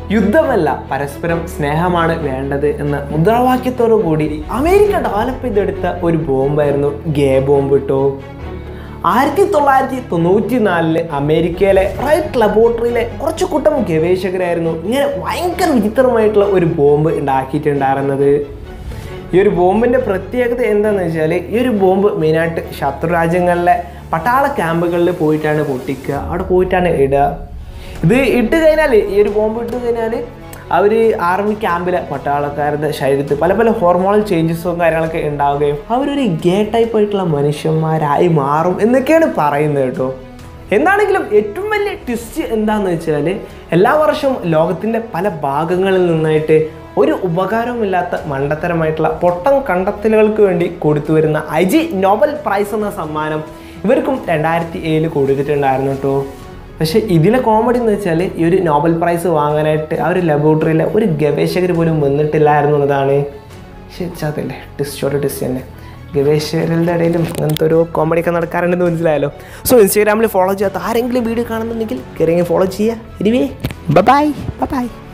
യുദ്ധമല്ല പരസ്പരം സ്നേഹമാണ് വേണ്ടത് എന്ന മുദ്രാവാക്യത്തോടു കൂടി അമേരിക്ക ഡെവലപ്പ് ചെയ്തെടുത്ത ഒരു ബോംബായിരുന്നു ഗേ ബോംബ് കേട്ടോ ആയിരത്തി തൊള്ളായിരത്തി തൊണ്ണൂറ്റി നാലില് അമേരിക്കയിലെ റൈറ്റ് ലബോറട്ടറിയിലെ കുറച്ച് കൂട്ടം ഗവേഷകരായിരുന്നു ഇങ്ങനെ ഭയങ്കര വിചിത്രമായിട്ടുള്ള ഒരു ബോംബ് ഉണ്ടാക്കിയിട്ടുണ്ടായിരുന്നത് ഈ ഒരു ബോംബിൻ്റെ പ്രത്യേകത എന്താണെന്ന് വെച്ചാൽ ഈ ഒരു ബോംബ് മെയിനായിട്ട് ശത്രു രാജ്യങ്ങളിലെ പട്ടാള ക്യാമ്പുകളിൽ പോയിട്ടാണ് പൊട്ടിക്കുക അവിടെ പോയിട്ടാണ് ഇടുക ഇത് ഇട്ട് കഴിഞ്ഞാൽ ഈ ഒരു ബോംബ് ഇട്ട് കഴിഞ്ഞാൽ അവർ ആർമി ക്യാമ്പിലെ പട്ടാളക്കാരുടെ ശരീരത്തിൽ പല പല ഹോർമോണൽ ചേഞ്ചസും കാര്യങ്ങളൊക്കെ ഉണ്ടാവുകയും അവരൊരു ഗേ ടൈപ്പ് ആയിട്ടുള്ള മനുഷ്യന്മാരായി മാറും എന്നൊക്കെയാണ് പറയുന്നത് കേട്ടോ എന്താണെങ്കിലും ഏറ്റവും വലിയ ട്വിസ്റ്റ് എന്താണെന്ന് വെച്ചാൽ എല്ലാ വർഷവും ലോകത്തിൻ്റെ പല ഭാഗങ്ങളിൽ നിന്നായിട്ട് ഒരു ഉപകാരവുമില്ലാത്ത മണ്ടത്തരമായിട്ടുള്ള പൊട്ടം കണ്ടെത്തലുകൾക്ക് വേണ്ടി കൊടുത്തു വരുന്ന ഐ ജി നോബൽ പ്രൈസ് എന്ന സമ്മാനം ഇവർക്കും രണ്ടായിരത്തി ഏഴിൽ കൊടുത്തിട്ടുണ്ടായിരുന്നു കേട്ടോ പക്ഷേ ഇതിലെ കോമഡി എന്ന് വെച്ചാൽ ഈ ഒരു നോബൽ പ്രൈസ് വാങ്ങാനായിട്ട് ആ ഒരു ലബോറട്ടറിയിലെ ഒരു ഗവേഷകർ പോലും വന്നിട്ടില്ലായിരുന്നു എന്നതാണ് ശരിച്ചതല്ലേ ടിസ്റ്റോടെ ടിസ്റ്റ് തന്നെ ഗവേഷകരുടെ ഇടയിലും അങ്ങനത്തെ ഒരു കോമഡി ഒക്കെ നടക്കാറുണ്ടെന്ന് മനസ്സിലായല്ലോ സോ ഇൻസ്റ്റാഗ്രാമിൽ ഫോളോ ചെയ്യാത്ത ആരെങ്കിലും വീഡിയോ കാണുന്നുണ്ടെങ്കിൽ കയറി ഫോളോ ചെയ്യുക എനിവേ ബൈ ബൈ